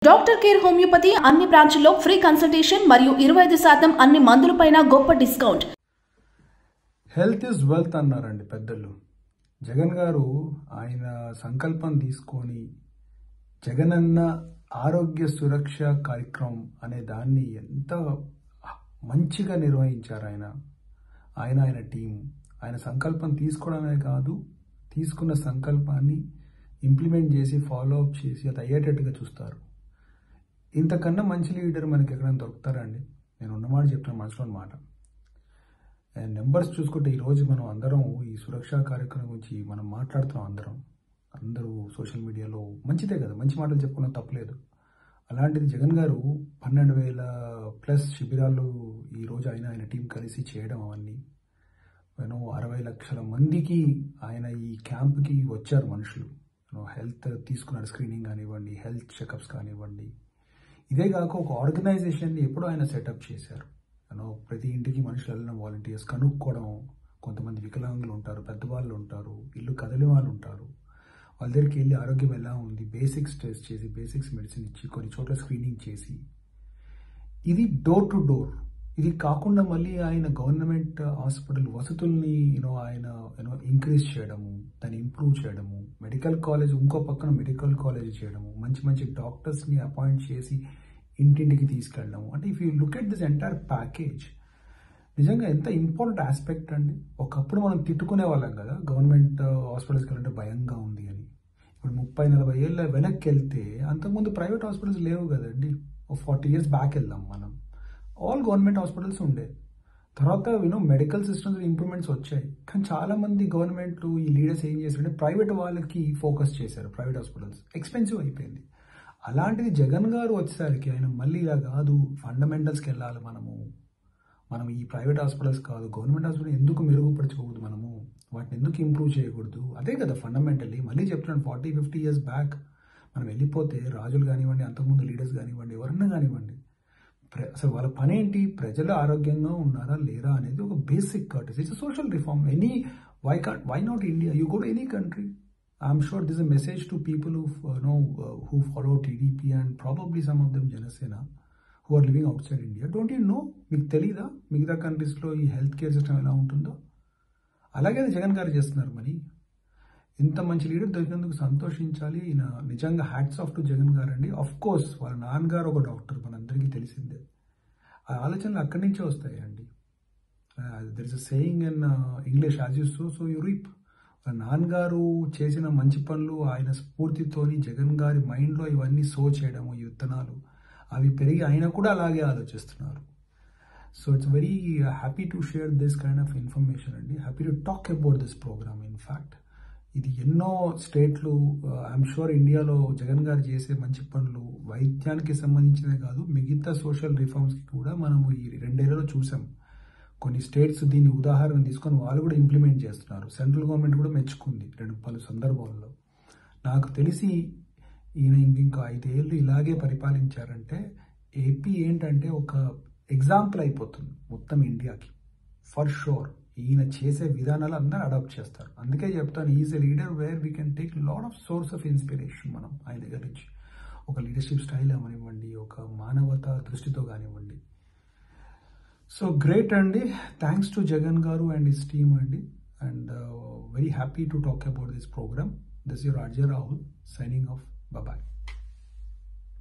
doctor care homeopathy అన్ని బ్రాంచ్ల్లో free consultation మరియు ఇరవై ఐదు శాతం అన్ని మందులపైన గొప్ప డిస్కౌంట్ హెల్త్ ఇస్ వెల్త్ అన్నారండి పెద్దలు జగన్ గారు ఆయన సంకల్పం తీసుకొని జగనన్న ఆరోగ్య సురక్ష కార్యక్రమం అనే దాన్ని ఎంత మంచిగా నిర్వహించారు ఆయన ఆయన ఆయన టీం ఆయన సంకల్పం తీసుకోవడమే కాదు తీసుకున్న సంకల్పాన్ని ఇంప్లిమెంట్ చేసి ఫాలో అప్ చేసి అది అయ్యేటట్టుగా చూస్తారు ఇంతకన్నా మంచి లీడర్ మనకి ఎక్కడైనా దొరుకుతారా అండి నేను ఉన్నమాట చెప్తాను మనసులో మాట నెంబర్స్ చూసుకుంటే ఈరోజు మనం అందరం ఈ సురక్షా కార్యక్రమం గురించి మనం మాట్లాడుతున్నాం అందరం అందరూ సోషల్ మీడియాలో మంచిదే కదా మంచి మాటలు చెప్పుకున్న తప్పలేదు అలాంటిది జగన్ గారు పన్నెండు వేల ప్లస్ శిబిరాలు ఈరోజు ఆయన ఆయన టీం కలిసి చేయడం అవన్నీ నేను అరవై లక్షల మందికి ఆయన ఈ క్యాంప్కి వచ్చారు మనుషులు హెల్త్ తీసుకున్నారు స్క్రీనింగ్ కానివ్వండి హెల్త్ చెకప్స్ కానివ్వండి ఇదే కాక ఒక ఆర్గనైజేషన్ని ఎప్పుడో ఆయన సెటప్ చేశారు యూనో ప్రతి ఇంటికి మనుషులు వెళ్ళడం వాలంటీర్స్ కనుక్కోవడం కొంతమంది వికలాంగులు ఉంటారు పెద్దవాళ్ళు ఉంటారు ఇల్లు కదలి వాళ్ళు ఉంటారు వాళ్ళ దగ్గరికి వెళ్ళి ఆరోగ్యం ఎలా ఉంది బేసిక్స్ టెస్ట్ చేసి బేసిక్స్ మెడిసిన్ ఇచ్చి కొన్ని చోట్ల స్క్రీనింగ్ చేసి ఇది డోర్ టు డోర్ ఇది కాకుండా మళ్ళీ ఆయన గవర్నమెంట్ హాస్పిటల్ వసతుల్ని యూనో ఆయన యూనో ఇంక్రీజ్ చేయడము దాన్ని ఇంప్రూవ్ చేయడము మెడికల్ కాలేజ్ ఇంకో పక్కన మెడికల్ కాలేజ్ చేయడము మంచి మంచి డాక్టర్స్ని అపాయింట్ చేసి ఇంటింటికి తీసుకెళ్ళడము అంటే if you look at this entire package నిజంగా ఎంత ఇంపార్టెంట్ ఆస్పెక్ట్ అండి ఒకప్పుడు మనం తిట్టుకునే వాళ్ళం కదా గవర్నమెంట్ హాస్పిటల్స్కి వెళ్ళంటే భయంగా ఉంది అని ఇప్పుడు ముప్పై నలభై ఏళ్ళ వెనక్కి వెళ్తే అంతకుముందు ప్రైవేట్ హాస్పిటల్స్ లేవు కదండి ఒక ఫార్టీ ఇయర్స్ బ్యాక్ వెళ్దాం మనం ఆల్ గవర్నమెంట్ హాస్పిటల్స్ ఉండే తర్వాత యూనో మెడికల్ సిస్టమ్స్ ఇంప్రూవ్మెంట్స్ వచ్చాయి కానీ చాలా మంది గవర్నమెంట్లు ఈ లీడర్స్ ఏం చేశారంటే ప్రైవేట్ వాళ్ళకి ఫోకస్ చేశారు ప్రైవేట్ హాస్పిటల్స్ ఎక్స్పెన్సివ్ అయిపోయింది అలాంటిది జగన్ గారు వచ్చేసరికి ఆయన మళ్ళీ ఇలా కాదు ఫండమెంటల్స్కి వెళ్ళాలి మనము మనం ఈ ప్రైవేట్ హాస్పిటల్స్ కాదు గవర్నమెంట్ హాస్పిటల్ ఎందుకు మెరుగుపరచకూడదు మనము వాటిని ఎందుకు ఇంప్రూవ్ చేయకూడదు అదే కదా ఫండమెంటల్లీ మళ్ళీ చెప్తున్నాను ఫార్టీ ఫిఫ్టీ ఇయర్స్ బ్యాక్ మనం వెళ్ళిపోతే రాజులు కానివ్వండి అంతకుముందు లీడర్స్ కానివ్వండి ఎవరన్నా కానివ్వండి అసలు వాళ్ళ పని ఏంటి ప్రజలు ఆరోగ్యంగా ఉన్నారా లేరా అనేది ఒక basic courtesy it's social reform any why caught why not India you go to any country I'm sure this a message to people who know who follow TDP and probably some of them Janasena who are living outside India don't you know మీకు తెలీదా మిగతా కంట్రీస్లో ఈ health care system ఎలా ఉంటుందో అలాగే జగన్ గారు చేస్తున్నారు మరి ఇంత మంచి లీడర్ దొరికినందుకు సంతోషించాలి ఈయన నిజంగా హ్యాట్స్ ఆఫ్ టు జగన్ గారు అండి అఫ్ కోర్స్ వాళ్ళ నాన్నగారు ఒక డాక్టర్ మనందరికీ తెలిసిందే ఆ ఆలోచనలు అక్కడి నుంచే వస్తాయి అండి there is a saying in English as you so so you reap వాళ్ళ నాన్నగారు చేసిన మంచి పనులు ఆయన స్ఫూర్తితోని జగన్ గారి మైండ్లో ఇవన్నీ సో చేయడము ఈ విత్తనాలు అవి పెరిగి ఆయన కూడా అలాగే ఆలోచిస్తున్నారు so it's very happy to share this kind of information అండి happy to talk about this programme in fact ఇది ఎన్నో స్టేట్లు ఐఎమ్ షూర్ ఇండియాలో జగన్ గారు చేసే మంచి పనులు వైద్యానికి సంబంధించినవి కాదు మిగతా సోషల్ రిఫార్మ్స్కి కూడా మనము ఈ రెండేళ్లలో చూసాం కొన్ని స్టేట్స్ దీన్ని ఉదాహరణ తీసుకొని వాళ్ళు కూడా ఇంప్లిమెంట్ చేస్తున్నారు సెంట్రల్ గవర్నమెంట్ కూడా మెచ్చుకుంది రెండు పలు సందర్భాల్లో నాకు తెలిసి ఈయన ఇంకో ఐదేళ్ళు ఇలాగే పరిపాలించారంటే ఏపీ ఏంటంటే ఒక ఎగ్జాంపుల్ అయిపోతుంది మొత్తం ఇండియాకి ఫర్ షూర్ ఈయన చేసే విధానాలు అందరూ అడాప్ట్ చేస్తారు అందుకే చెప్తాను is a leader where we can take lot of source of inspiration మనం ఆయన దగ్గర నుంచి ఒక లీడర్షిప్ స్టైల్ అవనివ్వండి ఒక మానవత దృష్టితో కానివ్వండి సో గ్రేట్ అండి thanks to Jagan garu and his team అండి and very happy to talk about this programme this your RJ Rahul signing off bye